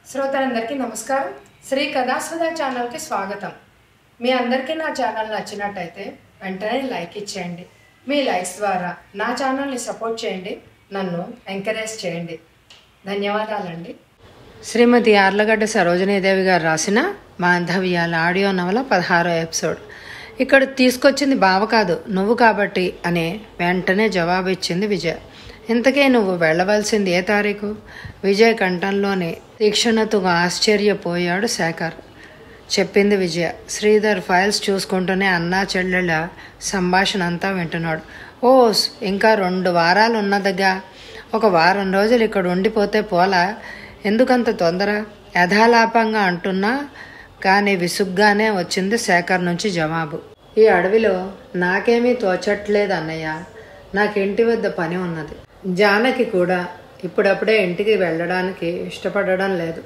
శ్రోతలందరికీ నమస్కారం శ్రీ కథాసుధా ఛానల్కి స్వాగతం మీ అందరికీ నా ఛానల్ నచ్చినట్టయితే వెంటనే లైక్ ఇచ్చేయండి మీ లైక్స్ ద్వారా నా ఛానల్ని సపోర్ట్ చేయండి నన్ను ఎంకరేజ్ చేయండి ధన్యవాదాలండి శ్రీమతి యార్లగడ్డ సరోజినీదేవి గారు రాసిన మాధవ్యాల ఆడియో నవల పదహారో ఎపిసోడ్ ఇక్కడ తీసుకొచ్చింది బావ కాదు నువ్వు కాబట్టి అని వెంటనే జవాబు ఇచ్చింది విజయ ఇంతకే నువ్వు వెళ్ళవలసింది ఏ తారీఖు విజయ్ కంఠంలోని తీక్షణతగా ఆశ్చర్యపోయాడు శేఖర్ చెప్పింది విజయ శ్రీధర్ ఫైల్స్ చూసుకుంటూనే అన్నా చెల్లెళ్ళ సంభాషణ అంతా వింటున్నాడు ఓస్ ఇంకా రెండు వారాలు ఉన్నదిగా ఒక వారం రోజులు ఇక్కడ ఉండిపోతే పోలా ఎందుకంత తొందర యథాలాపంగా అంటున్నా కానీ విసుగ్గానే వచ్చింది శేఖర్ నుంచి జవాబు ఈ అడవిలో నాకేమీ తోచట్లేదు అన్నయ్య నాకు ఇంటి వద్ద పని ఉన్నది జానకి కూడా ఇప్పుడప్పుడే ఇంటికి వెళ్ళడానికి ఇష్టపడడం లేదు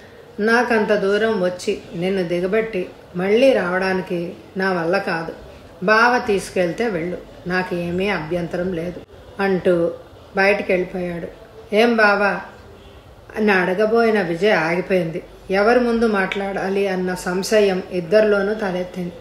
నాకంత దూరం వచ్చి నిన్ను దిగబెట్టి మళ్ళీ రావడానికి నా వల్ల కాదు బావ తీసుకెళ్తే వెళ్ళు నాకు ఏమీ అభ్యంతరం లేదు అంటూ బయటికి వెళ్ళిపోయాడు ఏం బావా అని అడగబోయిన విజయ్ ఆగిపోయింది ఎవరి ముందు మాట్లాడాలి అన్న సంశయం ఇద్దరిలోనూ తలెత్తింది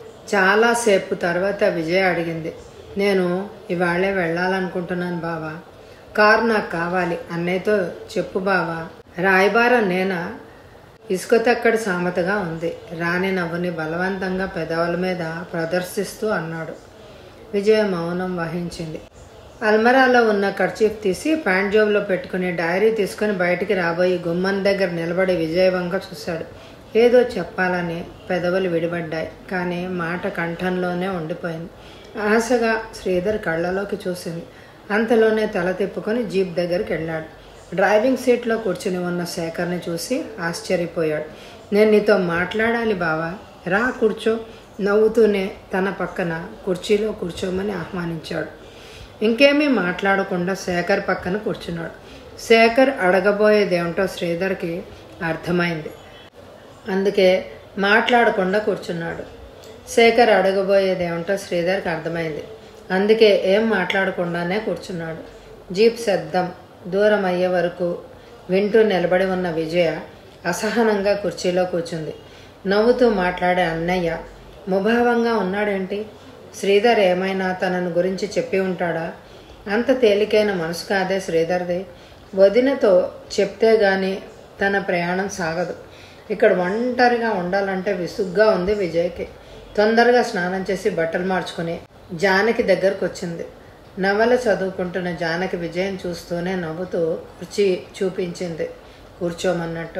చాలాసేపు తర్వాత విజయ్ అడిగింది నేను ఇవాళే వెళ్ళాలనుకుంటున్నాను బావా కారు నాకు కావాలి అన్నయ్యతో చెప్పు బావా రాయబారం నేనా ఇసుక తక్కడి సామెతగా ఉంది రాణి నవ్వుని బలవంతంగా పెదవుల మీద ప్రదర్శిస్తూ అన్నాడు విజయ మౌనం వహించింది అల్మరాలో ఉన్న కర్చీఫ్ తీసి ప్యాంట్ జోబులో పెట్టుకుని డైరీ తీసుకుని బయటికి రాబోయి గుమ్మం దగ్గర నిలబడి విజయ వంక చూశాడు ఏదో చెప్పాలని పెదవులు విడిపడ్డాయి కానీ మాట కంఠంలోనే ఉండిపోయింది ఆశగా శ్రీధర్ కళ్ళలోకి చూసింది అంతలోనే తల తిప్పుకొని జీప్ దగ్గరికి వెళ్ళాడు డ్రైవింగ్ సీట్లో కూర్చుని ఉన్న శేఖర్ని చూసి ఆశ్చర్యపోయాడు నేను నీతో మాట్లాడాలి బావా రా కూర్చో నవ్వుతూనే తన పక్కన కుర్చీలో కూర్చోమని ఆహ్వానించాడు ఇంకేమీ మాట్లాడకుండా శేఖర్ పక్కన కూర్చున్నాడు శేఖర్ అడగబోయేదేమిటో శ్రీధర్కి అర్థమైంది అందుకే మాట్లాడకుండా కూర్చున్నాడు శేఖర్ అడగబోయేదేమిటో శ్రీధర్కి అర్థమైంది అందుకే ఏం మాట్లాడకుండానే కూర్చున్నాడు జీప్ శబ్దం దూరం అయ్యే వరకు వింటూ నిలబడి ఉన్న విజయ అసహనంగా కుర్చీలో కూర్చుంది నవ్వుతూ మాట్లాడే అన్నయ్య ముభావంగా ఉన్నాడేంటి శ్రీధర్ ఏమైనా తనను గురించి చెప్పి ఉంటాడా అంత తేలికైన మనసు కాదే శ్రీధర్ది వదినతో చెప్తే గాని తన ప్రయాణం సాగదు ఇక్కడ ఒంటరిగా ఉండాలంటే విసుగ్గా ఉంది విజయ్కి తొందరగా స్నానం చేసి బట్టలు మార్చుకుని జానకి దగ్గరకు వచ్చింది నవల చదువుకుంటున్న జానకి విజయం చూస్తూనే నవ్వుతూ కుర్చీ చూపించింది కూర్చోమన్నట్టు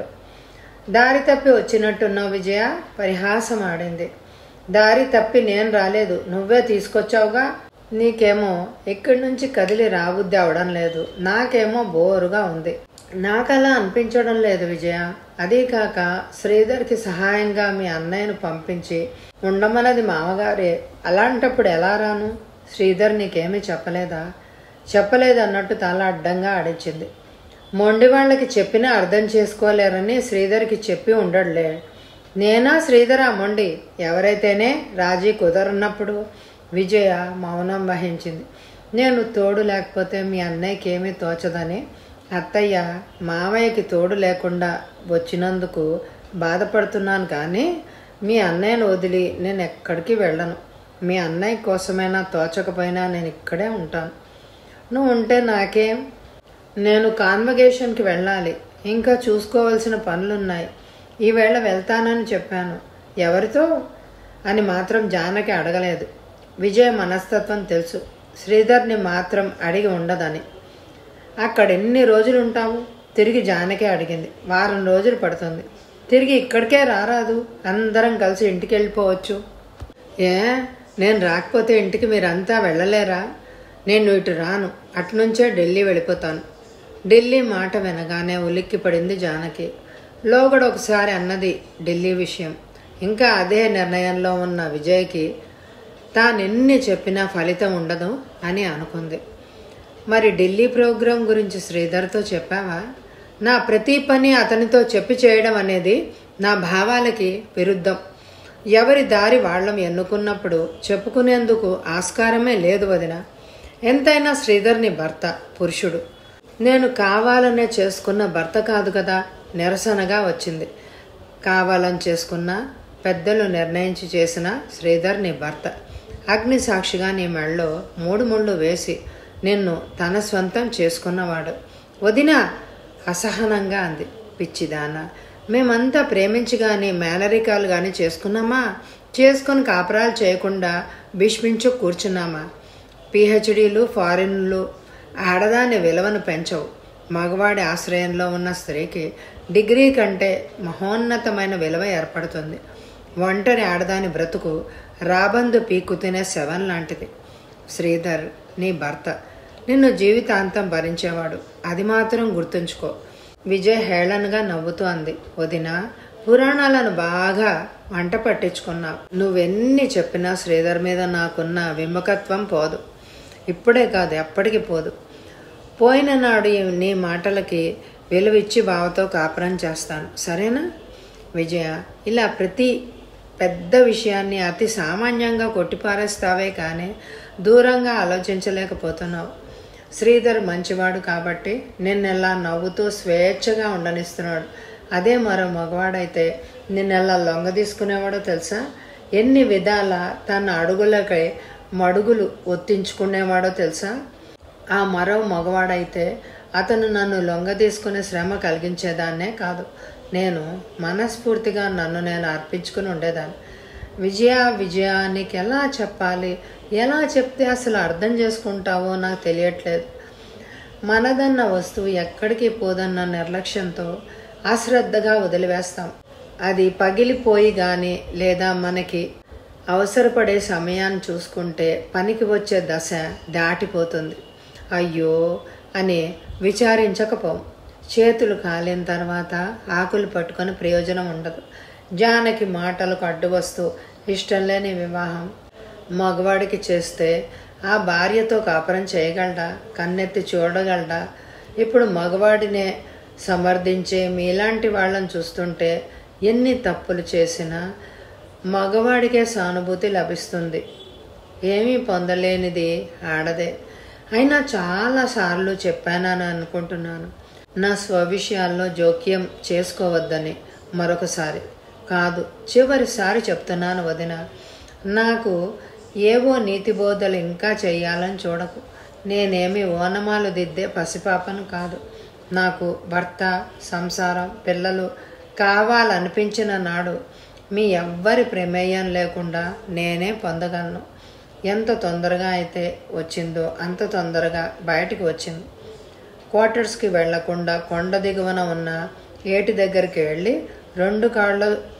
దారి తప్పి వచ్చినట్టున్నావు విజయ పరిహాసం ఆడింది దారి తప్పి నేను రాలేదు నువ్వే తీసుకొచ్చావుగా నీకేమో ఇక్కడి నుంచి కదిలి రాబుద్ది అవడం లేదు నాకేమో బోరుగా ఉంది నాకలా అనిపించడం లేదు విజయ అదీ కాక శ్రీధర్కి సహాయంగా మీ అన్నయ్యను పంపించి ఉండమన్నది మామగారే అలాంటప్పుడు ఎలా రాను శ్రీధర్ నీకేమీ చెప్పలేదా చెప్పలేదు అన్నట్టు తల అడ్డంగా ఆడించింది మొండి వాళ్ళకి చెప్పినా అర్థం చేసుకోలేరని శ్రీధర్కి చెప్పి ఉండడులే నేనా శ్రీధర మొండి ఎవరైతేనే రాజీ కుదరన్నప్పుడు విజయ మౌనం వహించింది నేను తోడు లేకపోతే మీ అన్నయ్యకి ఏమీ తోచదని అత్తయ్య మామయ్యకి తోడు లేకుండా వచ్చినందుకు బాధపడుతున్నాను కానీ మీ అన్నయ్యను వదిలి నేను ఎక్కడికి వెళ్ళను మీ అన్నయ్య కోసమైనా తోచకపోయినా నేను ఇక్కడే ఉంటాను నువ్వు ఉంటే నాకేం నేను కాన్వగేషన్కి వెళ్ళాలి ఇంకా చూసుకోవాల్సిన పనులున్నాయి ఈవేళ వెళ్తానని చెప్పాను ఎవరితో అని మాత్రం జానకి అడగలేదు విజయ మనస్తత్వం తెలుసు శ్రీధర్ని మాత్రం అడిగి ఉండదని అక్కడ ఎన్ని రోజులు ఉంటాము తిరిగి జానకే అడిగింది వారం రోజులు పడుతుంది తిరిగి ఇక్కడికే రారాదు అందరం కలిసి ఇంటికి వెళ్ళిపోవచ్చు ఏ నేను రాకపోతే ఇంటికి మీరంతా వెళ్ళలేరా నేను ఇటు రాను అటునుంచే ఢిల్లీ వెళ్ళిపోతాను ఢిల్లీ మాట వినగానే ఉలిక్కి పడింది జానకి లోగడ ఒకసారి అన్నది ఢిల్లీ విషయం ఇంకా అదే నిర్ణయంలో ఉన్న విజయ్కి తానెన్ని చెప్పినా ఫలితం ఉండదు అని అనుకుంది మరి ఢిల్లీ ప్రోగ్రాం గురించి శ్రీధర్తో చెప్పావా నా ప్రతి పని అతనితో చెప్పి చేయడం అనేది నా భావాలకి విరుద్ధం ఎవరి దారి వాళ్ళం ఎన్నుకున్నప్పుడు చెప్పుకునేందుకు ఆస్కారమే లేదు వదిన ఎంతైనా శ్రీధర్ని భర్త పురుషుడు నేను కావాలనే చేసుకున్న భర్త కాదు కదా నిరసనగా వచ్చింది కావాలని చేసుకున్న పెద్దలు నిర్ణయించి చేసిన శ్రీధర్ నీ భర్త అగ్ని సాక్షిగా నీ మెళ్ళలో మూడు ముళ్ళు వేసి నిన్ను తన స్వంతం చేసుకున్నవాడు వదిన అసహనంగా అంది పిచ్చిదాన మేమంతా ప్రేమించి కానీ మేనరికాలు కానీ చేసుకున్నామా చేసుకొని కాపురాలు చేయకుండా భీష్మించు కూర్చున్నామా పిహెచ్డీలు ఫారిన్లు ఆడదాని విలువను పెంచవు మగవాడి ఆశ్రయంలో ఉన్న స్త్రీకి డిగ్రీ కంటే మహోన్నతమైన విలువ ఏర్పడుతుంది ఒంటరి ఆడదాని బ్రతుకు రాబందు పీకు తినే శవం లాంటిది శ్రీధర్ నీ భర్త నిన్ను జీవితాంతం భరించేవాడు అది మాత్రం గుర్తుంచుకో విజయ్ హేళనగా నవ్వుతూ అంది వదిన పురాణాలను బాగా వంట పట్టించుకున్నావు నువ్వెన్ని చెప్పినా శ్రీధర్ మీద నాకున్న విముఖత్వం పోదు ఇప్పుడే కాదు ఎప్పటికీ పోదు పోయిన నాడు ఈ నీ మాటలకి విలువిచ్చి బావతో కాపురం చేస్తాను సరేనా విజయ ఇలా ప్రతి పెద్ద విషయాన్ని అతి సామాన్యంగా కొట్టిపారేస్తావే కానీ దూరంగా ఆలోచించలేకపోతున్నావు శ్రీధర్ మంచివాడు కాబట్టి నిన్నెలా నవ్వుతూ స్వేచ్ఛగా ఉండనిస్తున్నాడు అదే మరో మగవాడైతే నిన్నెలా లొంగ తీసుకునేవాడో తెలుసా ఎన్ని విధాల తన అడుగులకై మడుగులు ఒత్తించుకునేవాడో తెలుసా ఆ మరో మగవాడైతే అతను నన్ను లొంగ తీసుకునే శ్రమ కలిగించేదాన్నే కాదు నేను మనస్ఫూర్తిగా నన్ను నేను అర్పించుకుని ఉండేదాన్ని విజయ విజయ నీకు ఎలా చెప్పాలి ఎలా చెప్తే అసలు అర్థం చేసుకుంటావో నాకు తెలియట్లేదు మనదన్న వస్తువు ఎక్కడికి పోదన్న నిర్లక్ష్యంతో అశ్రద్ధగా వదిలివేస్తాం అది పగిలిపోయి కానీ లేదా మనకి అవసరపడే సమయాన్ని చూసుకుంటే పనికి వచ్చే దశ దాటిపోతుంది అయ్యో అని విచారించకపోం చేతులు కాలిన తర్వాత ఆకులు పట్టుకొని ప్రయోజనం ఉండదు జానకి మాటలకు అడ్డు వస్తూ ఇష్టం లేని వివాహం మగవాడికి చేస్తే ఆ భార్యతో కాపురం చేయగలడా కన్నెత్తి చూడగలడా ఇప్పుడు మగవాడినే సమర్థించే మీలాంటి వాళ్ళని చూస్తుంటే ఎన్ని తప్పులు చేసినా మగవాడికే సానుభూతి లభిస్తుంది ఏమీ పొందలేనిది ఆడదే అయినా చాలాసార్లు చెప్పానని అనుకుంటున్నాను నా స్వవిషయాల్లో జోక్యం చేసుకోవద్దని మరొకసారి కాదు చివరిసారి చెప్తున్నాను వదిన నాకు ఏవో నీతి బోధలు ఇంకా చెయ్యాలని చూడకు నేనేమి ఓనమాలు దిద్దే పసిపాపను కాదు నాకు భర్త సంసారం పిల్లలు కావాలనిపించిన నాడు మీ ఎవ్వరి ప్రమేయం లేకుండా నేనే పొందగలను ఎంత తొందరగా అయితే వచ్చిందో అంత తొందరగా బయటికి వచ్చింది క్వార్టర్స్కి వెళ్లకుండా కొండ దిగువన ఉన్న ఏటి దగ్గరికి వెళ్ళి రెండు కాళ్ళ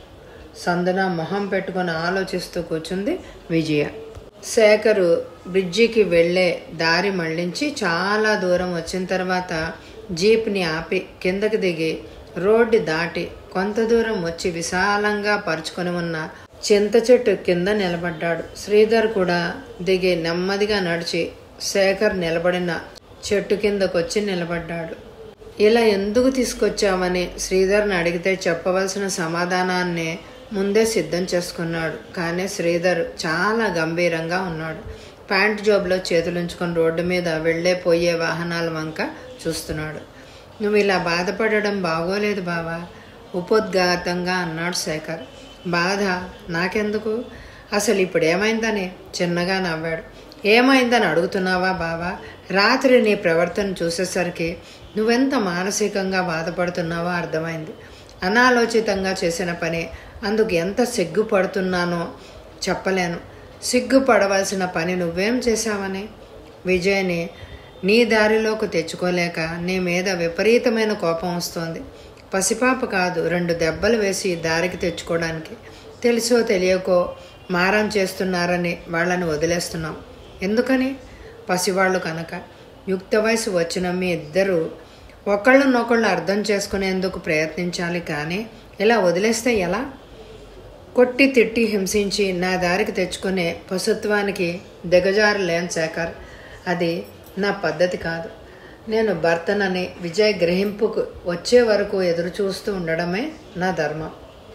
సందున మొహం పెట్టుకొని ఆలోచిస్తూ కూర్చుంది విజయ శేఖరు బ్రిడ్జికి వెళ్ళే దారి మళ్లించి చాలా దూరం వచ్చిన తర్వాత జీప్ని ఆపి కిందకి దిగి రోడ్డు దాటి కొంత దూరం వచ్చి విశాలంగా పరుచుకొని ఉన్న చింత చెట్టు కింద నిలబడ్డాడు శ్రీధర్ కూడా దిగి నెమ్మదిగా నడిచి శేఖర్ నిలబడిన చెట్టు కిందకొచ్చి నిలబడ్డాడు ఇలా ఎందుకు తీసుకొచ్చామని శ్రీధర్ని అడిగితే చెప్పవలసిన సమాధానాన్ని ముందే సిద్ధం చేసుకున్నాడు కానీ శ్రీధర్ చాలా గంభీరంగా ఉన్నాడు ప్యాంట్ జోబులో చేతులుంచుకొని రోడ్డు మీద వెళ్ళే పోయే వాహనాల వంక చూస్తున్నాడు నువ్వు ఇలా బాధపడడం బాగోలేదు బావా ఉపోద్ఘాతంగా అన్నాడు శేఖర్ బాధ నాకెందుకు అసలు ఇప్పుడు ఏమైందని చిన్నగా నవ్వాడు ఏమైందని అడుగుతున్నావా బావా రాత్రి నీ ప్రవర్తన చూసేసరికి నువ్వెంత మానసికంగా బాధపడుతున్నావో అర్థమైంది అనాలోచితంగా చేసిన పని అందుకు ఎంత సిగ్గుపడుతున్నానో చెప్పలేను సిగ్గుపడవలసిన పని నువ్వేం చేశావని విజయ్ని నీ దారిలోకి తెచ్చుకోలేక నీ మీద విపరీతమైన కోపం వస్తోంది పసిపాప కాదు రెండు దెబ్బలు వేసి దారికి తెచ్చుకోవడానికి తెలుసో తెలియకో మారం చేస్తున్నారని వాళ్ళని వదిలేస్తున్నాం ఎందుకని పసివాళ్ళు కనుక యుక్త వయసు వచ్చిన మీ ఇద్దరు ఒకళ్ళనొకళ్ళు అర్థం చేసుకునేందుకు ప్రయత్నించాలి కానీ ఇలా వదిలేస్తే ఎలా కొట్టి తిట్టి హింసించి నా దారికి తెచ్చుకునే పశుత్వానికి దిగజారులేని శేఖర్ అది నా పద్ధతి కాదు నేను భర్తనని విజయ్ గ్రహింపుకు వచ్చే వరకు ఎదురు చూస్తూ ఉండడమే నా ధర్మం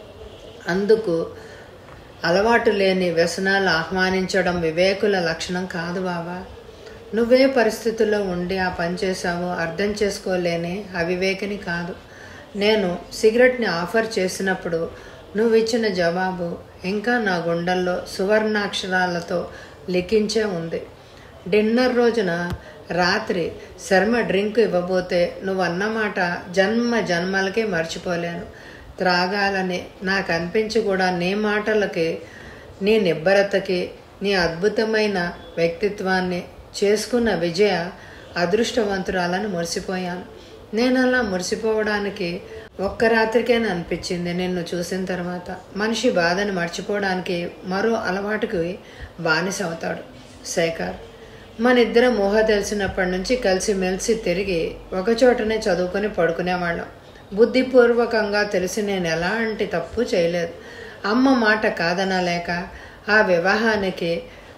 అందుకు అలవాటు లేని వ్యసనాలు ఆహ్వానించడం వివేకుల లక్షణం కాదు బాబా నువ్వే పరిస్థితుల్లో ఉండి ఆ పని చేశావో అర్థం చేసుకోలేని అవివేకిని కాదు నేను సిగరెట్ని ఆఫర్ చేసినప్పుడు నువ్వు ఇచ్చిన జవాబు ఇంకా నా గుండెల్లో సువర్ణాక్షరాలతో లిఖించే ఉంది డిన్నర్ రోజున రాత్రి శర్మ డ్రింక్ ఇవ్వబోతే నువ్వు అన్నమాట జన్మ జన్మలకి మర్చిపోలేను త్రాగాలని నాకు అనిపించి కూడా నీ మాటలకి నీ నిబ్బరతకి నీ అద్భుతమైన వ్యక్తిత్వాన్ని చేసుకున్న విజయ అదృష్టవంతురాలని మురిసిపోయాను నేను అలా మురిసిపోవడానికి ఒక్క రాత్రికేనే అనిపించింది నిన్ను చూసిన తర్వాత మనిషి బాధని మర్చిపోవడానికి మరో అలవాటుకి బానిస అవుతాడు శేఖర్ మన ఇద్దరం ఊహ తెలిసినప్పటి నుంచి కలిసి మెలిసి తిరిగి ఒకచోటనే చదువుకొని పడుకునేవాళ్ళం బుద్ధిపూర్వకంగా తెలిసి నేను ఎలాంటి తప్పు చేయలేదు అమ్మ మాట కాదనలేక ఆ వివాహానికి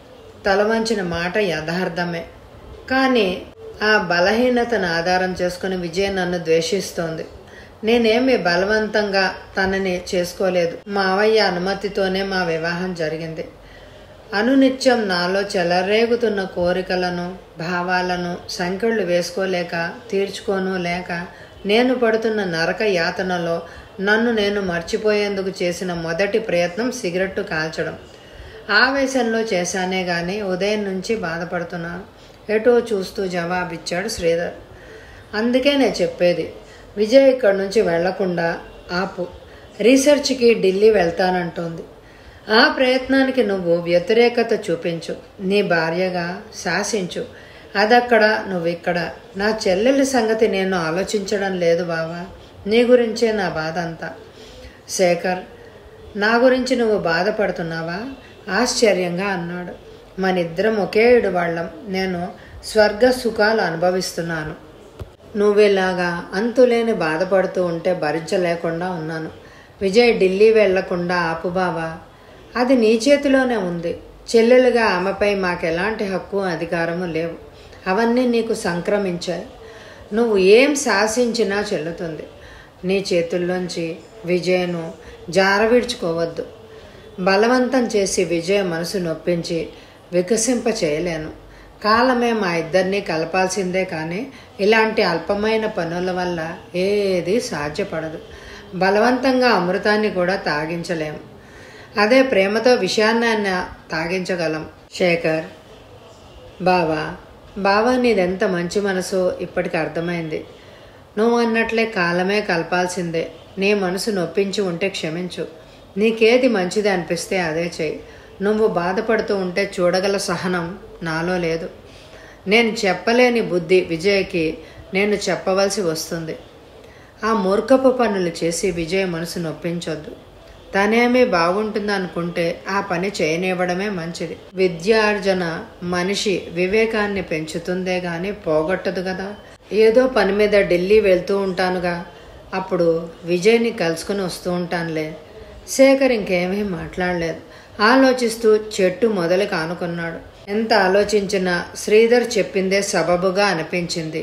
తలవంచిన మాట యథార్థమే కానీ ఆ బలహీనతను ఆధారం చేసుకుని విజయ్ నన్ను ద్వేషిస్తోంది నేనేమి బలవంతంగా తనని చేసుకోలేదు మావయ్య అనుమతితోనే మా వివాహం జరిగింది అనునిత్యం నాలో చెలరేగుతున్న కోరికలను భావాలను సంకెళ్ళు వేసుకోలేక తీర్చుకోను లేక నేను పడుతున్న నరక యాతనలో నన్ను నేను మర్చిపోయేందుకు చేసిన మొదటి ప్రయత్నం సిగరెట్టు కాల్చడం ఆవేశంలో చేశానే గాని ఉదయం నుంచి బాధపడుతున్నాను ఎటో చూస్తూ జవాబిచ్చాడు శ్రీధర్ అందుకే నేను చెప్పేది విజయ్ ఇక్కడి నుంచి వెళ్లకుండా ఆపు రీసెర్చ్కి ఢిల్లీ వెళ్తానంటోంది ఆ ప్రయత్నానికి నువ్వు వ్యతిరేకత చూపించు నీ భార్యగా శాసించు అదక్కడ నువ్విక్కడ నా చెల్లెలి సంగతి నేను ఆలోచించడం లేదు బావా నీ గురించే నా బాధ అంతా శేఖర్ నా గురించి నువ్వు బాధపడుతున్నావా ఆశ్చర్యంగా అన్నాడు మనిద్దరం ఒకే ఏడు వాళ్ళం నేను స్వర్గ సుఖాలు అనుభవిస్తున్నాను నువ్వేలాగా అంతులేని బాధపడుతూ ఉంటే భరించలేకుండా ఉన్నాను విజయ్ ఢిల్లీ వెళ్లకుండా ఆపు బావా అది నీ చేతిలోనే ఉంది చెల్లెలుగా ఆమెపై మాకెలాంటి హక్కు అధికారము లేవు అవన్నీ నీకు సంక్రమించాయి నువ్వు ఏం శాసించినా చెల్లుతుంది నీ చేతుల్లోంచి విజయను జారవిడ్చుకోవద్దు బలవంతం చేసి విజయ మనసు నొప్పించి వికసింప చేయలేను కాలమే మా ఇద్దరిని కలపాల్సిందే కానీ ఇలాంటి అల్పమైన పనుల వల్ల ఏది సాధ్యపడదు బలవంతంగా అమృతాన్ని కూడా తాగించలేము అదే ప్రేమతో విషయాన్ని తాగించగలం శేఖర్ బావా బావా నీదెంత మంచి మనసో ఇప్పటికి అర్థమైంది నువ్వు అన్నట్లే కాలమే కలపాల్సిందే నీ మనసు నొప్పించి ఉంటే క్షమించు నీకేది మంచిది అనిపిస్తే అదే చెయ్యి నువ్వు బాధపడుతూ ఉంటే చూడగల సహనం నాలో లేదు నేను చెప్పలేని బుద్ధి విజయ్కి నేను చెప్పవలసి వస్తుంది ఆ మూర్ఖపు పనులు చేసి విజయ్ మనసు నొప్పించొద్దు తనేమీ బాగుంటుందనుకుంటే ఆ పని చేయనివ్వడమే మంచిది విద్యార్జన మనిషి వివేకాన్ని పెంచుతుందే గాని పోగొట్టదు కదా ఏదో పని మీద ఢిల్లీ వెళ్తూ ఉంటానుగా అప్పుడు విజయ్ని కలుసుకుని వస్తూ ఉంటానులే శేఖర్ ఇంకేమీ మాట్లాడలేదు ఆలోచిస్తూ చెట్టు మొదలు కానుకున్నాడు ఎంత ఆలోచించినా శ్రీధర్ చెప్పిందే సబబుగా అనిపించింది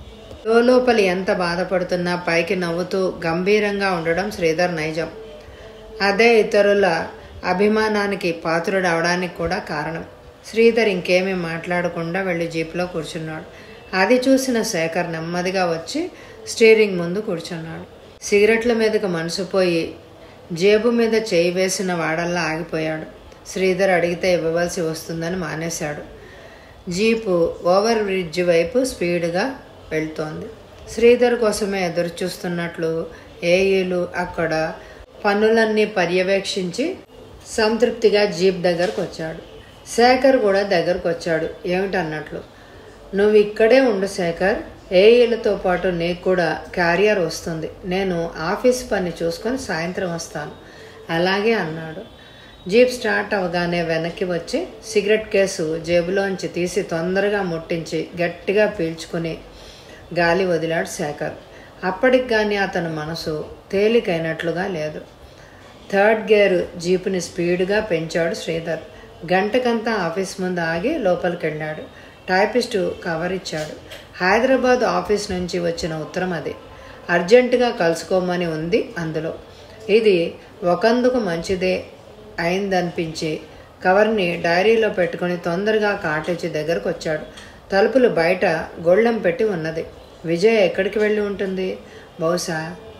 లోపలి ఎంత బాధపడుతున్నా పైకి నవ్వుతూ గంభీరంగా ఉండడం శ్రీధర్ నైజం అదే ఇతరుల అభిమానానికి పాత్రుడు అవడానికి కూడా కారణం శ్రీధర్ ఇంకేమీ మాట్లాడకుండా వెళ్ళి జీప్లో కూర్చున్నాడు అది చూసిన శేఖర్ నెమ్మదిగా వచ్చి స్టీరింగ్ ముందు కూర్చున్నాడు సిగరెట్ల మీదకు మనసు పోయి జేబు మీద చేయి వేసిన వాడల్లా ఆగిపోయాడు శ్రీధర్ అడిగితే ఇవ్వవలసి వస్తుందని మానేశాడు జీపు ఓవర్ బ్రిడ్జ్ వైపు స్పీడ్గా వెళ్తోంది శ్రీధర్ కోసమే ఎదురు చూస్తున్నట్లు ఏఈలు అక్కడ పనులన్నీ పర్యవేక్షించి సంతృప్తిగా జీప్ దగ్గరకు వచ్చాడు శేఖర్ కూడా దగ్గరకు వచ్చాడు ఏమిటన్నట్లు నువ్వు ఇక్కడే ఉండు శేఖర్ ఏఈలతో పాటు నీకు కూడా క్యారియర్ వస్తుంది నేను ఆఫీస్ పని చూసుకొని సాయంత్రం వస్తాను అలాగే అన్నాడు జీప్ స్టార్ట్ అవగానే వెనక్కి వచ్చి సిగరెట్ కేసు జేబులోంచి తీసి తొందరగా ముట్టించి గట్టిగా పీల్చుకుని గాలి వదిలాడు శేఖర్ అప్పటికి కానీ అతని మనసు తేలికైనట్లుగా లేదు థర్డ్ గేర్ జీపుని స్పీడ్గా పెంచాడు శ్రీధర్ గంటకంతా ఆఫీస్ ముందు ఆగి లోపలికి వెళ్ళాడు టైపిస్టు కవర్ ఇచ్చాడు హైదరాబాద్ ఆఫీస్ నుంచి వచ్చిన ఉత్తరం అది అర్జెంటుగా కలుసుకోమని ఉంది అందులో ఇది ఒకందుకు మంచిదే అయిందనిపించి కవర్ని డైరీలో పెట్టుకుని తొందరగా కాటేజీ దగ్గరకు వచ్చాడు తలుపులు బయట గొళ్ళెం పెట్టి ఉన్నది విజయ్ ఎక్కడికి వెళ్ళి ఉంటుంది బహుశా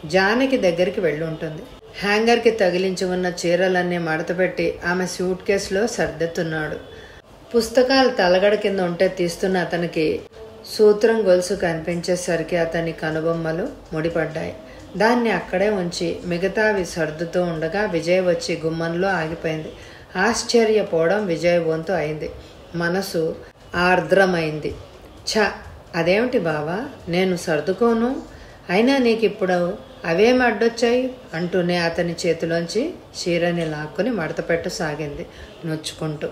జానకి దగ్గరికి వెళ్ళి ఉంటుంది హ్యాంగర్కి తగిలించి ఉన్న చీరలన్నీ మడతపెట్టి ఆమె సూట్ కేసులో సర్దెత్తున్నాడు పుస్తకాలు తలగడ కింద ఉంటే తీస్తున్న అతనికి సూత్రం గొలుసు కనిపించేసరికి అతని కనుబొమ్మలు ముడిపడ్డాయి దాన్ని అక్కడే ఉంచి మిగతావి సర్దుతూ ఉండగా విజయ్ వచ్చి గుమ్మంలో ఆగిపోయింది ఆశ్చర్యపోవడం విజయ్ వంతు అయింది మనసు ఆర్ద్రమైంది ఛ అదేమిటి బావా నేను సర్దుకోను అయినా నీకు ఇప్పుడు అవేం అడ్డొచ్చాయి అంటూనే అతని చేతిలోంచి చీరని లాక్కుని మడతపెట్టు సాగింది నొచ్చుకుంటూ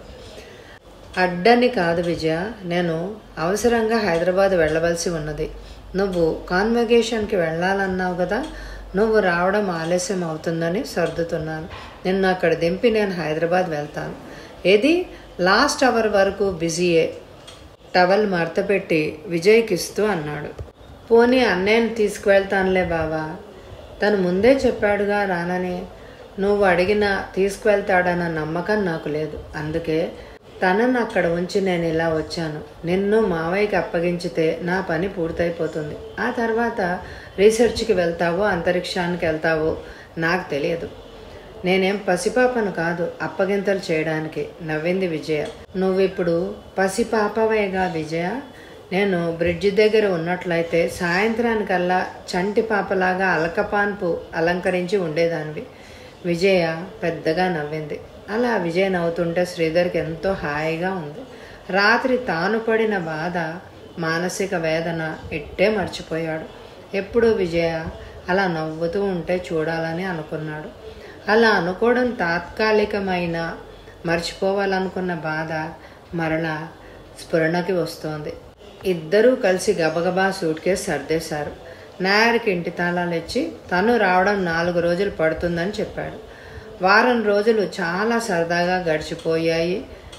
అడ్డని కాదు విజయ నేను అవసరంగా హైదరాబాద్ వెళ్ళవలసి ఉన్నది నువ్వు కాన్వకేషన్కి వెళ్ళాలన్నావు కదా నువ్వు రావడం ఆలస్యం అవుతుందని సర్దుతున్నాను నిన్ను అక్కడ దింపి నేను హైదరాబాద్ వెళ్తాను ఏది లాస్ట్ అవర్ వరకు బిజీయే టవల్ మడతపెట్టి విజయ్కి ఇస్తూ అన్నాడు పోనీ అన్నయ్యని తీసుకువెళ్తానులే బావా తను ముందే చెప్పాడుగా రానని నువ్వు అడిగినా తీసుకువెళ్తాడన్న నమ్మకం నాకు లేదు అందుకే తనను అక్కడ ఉంచి నేను ఇలా వచ్చాను నిన్ను మావయ్యకి అప్పగించితే నా పని పూర్తయిపోతుంది ఆ తర్వాత రీసెర్చ్కి వెళ్తావో అంతరిక్షానికి వెళ్తావో నాకు తెలియదు నేనేం పసిపాపను కాదు అప్పగింతలు చేయడానికి నవ్వింది విజయ నువ్విప్పుడు పసిపాపవేగా విజయ నేను బ్రిడ్జి దగ్గర ఉన్నట్లయితే సాయంత్రానికల్లా చంటి పాపలాగా అలకపాన్పు అలంకరించి ఉండేదానివి విజయ పెద్దగా నవ్వింది అలా విజయ నవ్వుతుంటే శ్రీధర్కి ఎంతో హాయిగా ఉంది రాత్రి తాను పడిన బాధ మానసిక వేదన ఇట్టే మర్చిపోయాడు ఎప్పుడు విజయ అలా నవ్వుతూ ఉంటే చూడాలని అనుకున్నాడు అలా అనుకోవడం తాత్కాలికమైన మర్చిపోవాలనుకున్న బాధ మరలా స్ఫురణకి వస్తోంది ఇద్దరూ కలిసి గబగబా సూట్ కేసు సర్దేశారు నాయర్కి ఇంటి తాళాలు ఇచ్చి తను రావడం నాలుగు రోజులు పడుతుందని చెప్పాడు వారం రోజులు చాలా సరదాగా గడిచిపోయాయి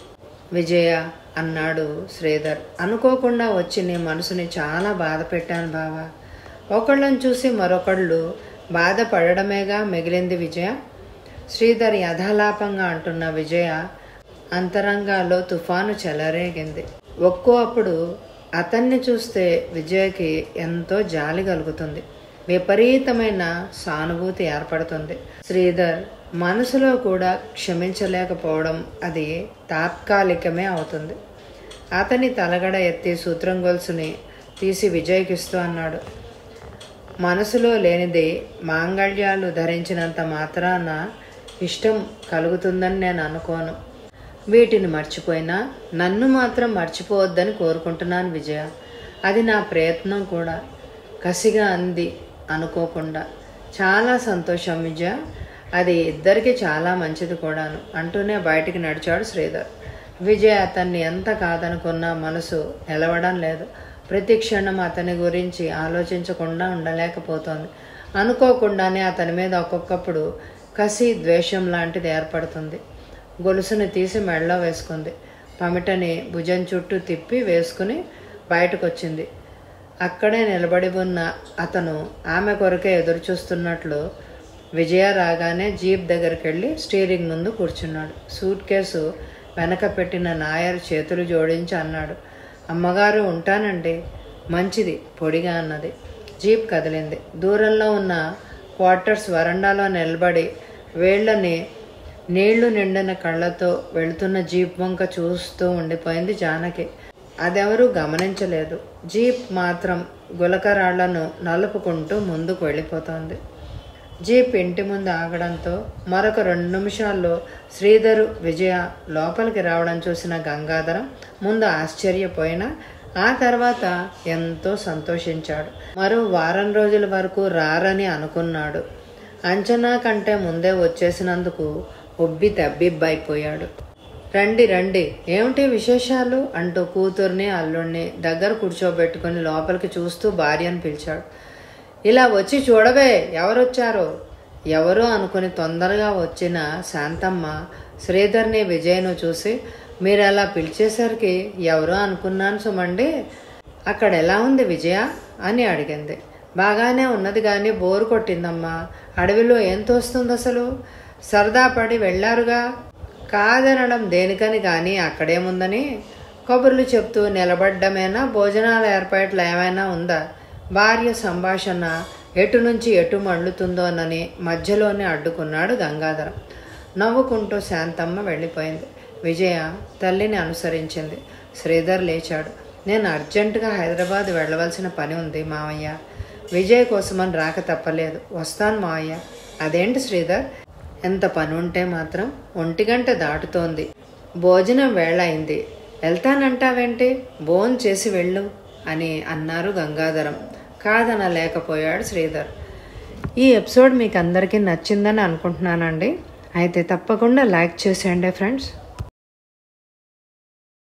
విజయ అన్నాడు శ్రీధర్ అనుకోకుండా వచ్చి నీ మనసుని చాలా బాధ పెట్టాను బావా ఒకళ్ళని చూసి మరొకళ్ళు బాధపడడమేగా మిగిలింది విజయ శ్రీధర్ యథాలాపంగా అంటున్న విజయ అంతరంగాల్లో తుఫాను చెలరేగింది ఒక్కో అప్పుడు అతన్ని చూస్తే విజయకి ఎంతో జాలి కలుగుతుంది విపరీతమైన సానుభూతి ఏర్పడుతుంది శ్రీధర్ మనసులో కూడా క్షమించలేకపోవడం అది తాత్కాలికమే అవుతుంది అతని తలగడ ఎత్తి సూత్రం గొలుసుని తీసి విజయ్కిస్తూ అన్నాడు మనసులో లేనిది మాంగళ్యాలు ధరించినంత మాత్రాన ఇష్టం కలుగుతుందని నేను అనుకోను వీటిని మర్చిపోయినా నన్ను మాత్రం మర్చిపోవద్దని కోరుకుంటున్నాను విజయ అది నా ప్రయత్నం కూడా కసిగా అంది అనుకోకుండా చాలా సంతోషం విజయ అది ఇద్దరికి చాలా మంచిది కూడాను అంటూనే బయటికి నడిచాడు శ్రీధర్ విజయ్ అతన్ని ఎంత కాదనుకున్నా మనసు నిలవడం లేదు ప్రతి క్షణం అతని గురించి ఆలోచించకుండా ఉండలేకపోతోంది అనుకోకుండానే అతని మీద ఒక్కొక్కప్పుడు కసి ద్వేషం లాంటిది ఏర్పడుతుంది గొలుసుని తీసి మెడలో వేసుకుంది పమిటని భుజం చుట్టూ తిప్పి వేసుకుని బయటకు వచ్చింది అక్కడే నిలబడి ఉన్న అతను ఆమె కొరకే ఎదురు చూస్తున్నట్లు విజయ రాగానే జీప్ దగ్గరికి వెళ్ళి స్టీరింగ్ ముందు కూర్చున్నాడు సూట్ కేసు వెనక పెట్టిన నాయర్ చేతులు జోడించి అన్నాడు అమ్మగారు ఉంటానండి మంచిది పొడిగా అన్నది జీప్ కదిలింది దూరంలో ఉన్న క్వార్టర్స్ వరండాలో నిలబడి వేళ్ళని నీళ్లు నిండిన కళ్ళతో వెళుతున్న జీప్ వంక చూస్తూ ఉండిపోయింది జానకి అదెవరూ గమనించలేదు జీప్ మాత్రం గులకరాళ్లను నలుపుకుంటూ ముందుకు వెళ్ళిపోతోంది జీప్ ఇంటి ముందు ఆగడంతో మరొక రెండు నిమిషాల్లో శ్రీధరు విజయ లోపలికి రావడం చూసిన గంగాధరం ముందు ఆశ్చర్యపోయినా ఆ తర్వాత ఎంతో సంతోషించాడు మరో వారం రోజుల వరకు రారని అనుకున్నాడు అంచనా కంటే ముందే వచ్చేసినందుకు ఉబ్బి తబ్బిబ్బైపోయాడు రండి రండి ఏమిటి విశేషాలు అంటూ కూతుర్ని అల్లుణ్ణి దగ్గర కూర్చోబెట్టుకుని లోపలికి చూస్తూ భార్యను పిలిచాడు ఇలా వచ్చి చూడవే ఎవరొచ్చారో ఎవరో అనుకుని తొందరగా వచ్చిన శాంతమ్మ శ్రీధర్ని విజయ్ను చూసి మీరు అలా పిలిచేసరికి ఎవరో అనుకున్నాను సుమండి అక్కడ ఎలా ఉంది విజయ అని అడిగింది బాగానే ఉన్నది కానీ బోరు కొట్టిందమ్మా అడవిలో ఏం తోస్తుంది అసలు సరదా పడి వెళ్ళారుగా కాదనడం దేనికని కానీ అక్కడేముందని కబుర్లు చెప్తూ నిలబడ్డమేనా భోజనాల ఏర్పాట్లు ఏమైనా ఉందా భార్య సంభాషణ ఎటు నుంచి ఎటు మళ్ళుతుందోనని మధ్యలోనే అడ్డుకున్నాడు గంగాధరం నవ్వుకుంటూ శాంతమ్మ వెళ్ళిపోయింది విజయ తల్లిని అనుసరించింది శ్రీధర్ లేచాడు నేను అర్జెంటుగా హైదరాబాద్ వెళ్ళవలసిన పని ఉంది మావయ్య విజయ్ కోసమని రాక తప్పలేదు వస్తాను మావయ్య అదేంటి శ్రీధర్ ఎంత పని ఉంటే మాత్రం ఒంటి గంట దాటుతోంది భోజనం వేళ అయింది వెళ్తానంటావేంటి భోజనం చేసి వెళ్ళు అని అన్నారు గంగాధరం కాదనలేకపోయాడు శ్రీధర్ ఈ ఎపిసోడ్ మీకు అందరికీ నచ్చిందని అనుకుంటున్నానండి అయితే తప్పకుండా లైక్ చేసేయండి ఫ్రెండ్స్